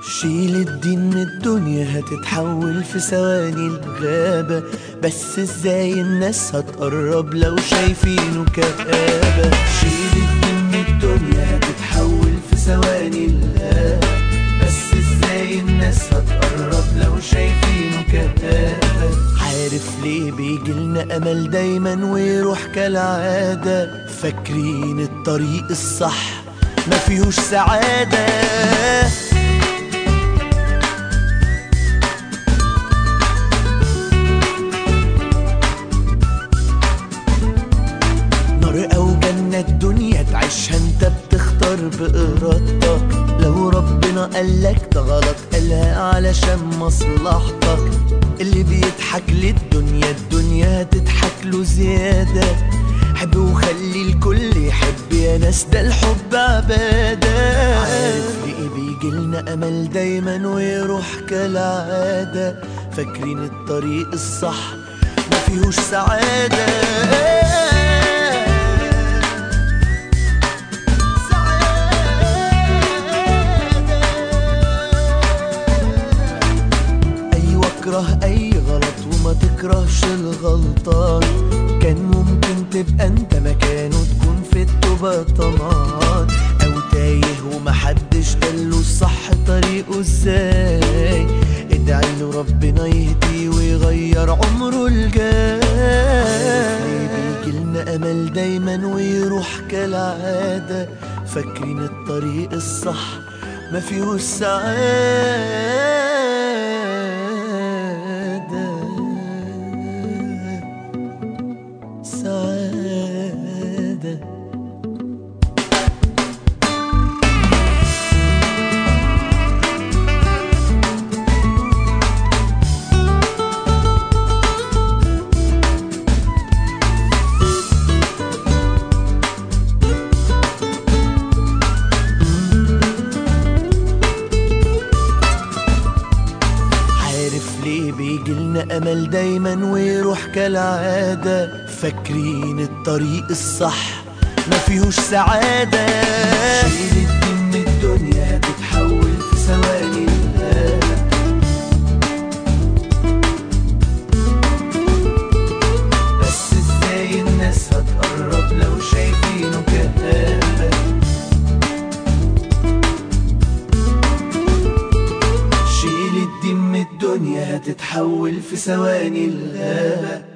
شيل الدين من الدنيا هتتحول في ثواني الغابة بس ازاي الناس هتقرب لو شايفينه كآبة شيل الدين من الدنيا هتتحول في ثواني الغابة بس ازاي الناس هتقرب لو شايفينه كآبة عارف ليه بيجيلنا أمل دايما ويروح كالعادة فاكرين الطريق الصح ما فيهوش سعادة نار او جنة الدنيا تعيشها انت بتختار بإرادتك لو ربنا قالك ده غلط قالها علشان مصلحتك اللي بيضحك للدنيا الدنيا هتضحك له زيادة حب وخلي الكل يحب يا ناس ده الحب عبادة عارف ليه بيجيلنا أمل دايما ويروح كالعادة فاكرين الطريق الصح ما فيهوش سعادة أيوة اكره أي غلط وما تكرهش الغلطان كان ممكن تبقى انت مكانه تكون في التوبة طمعان أو تايه ومحدش دله الصح طريقه ازاي ادعي له ربنا يهديه ويغير عمره الجاي بيجيلنا أمل دايما ويروح كالعادة فاكرين الطريق الصح ما فيهوش سعادة سعادة عارف ليه بيجيلنا أمل دايما ويروح كالعادة فاكرين الطريق الصح ما فيهوش سعادة شيل الدين من الدنيا تتحول في ثواني الغابة بس ازاي الناس هتقرب لو شايفينه كآبة شيل الدين من الدنيا هتتحول في ثواني الغابة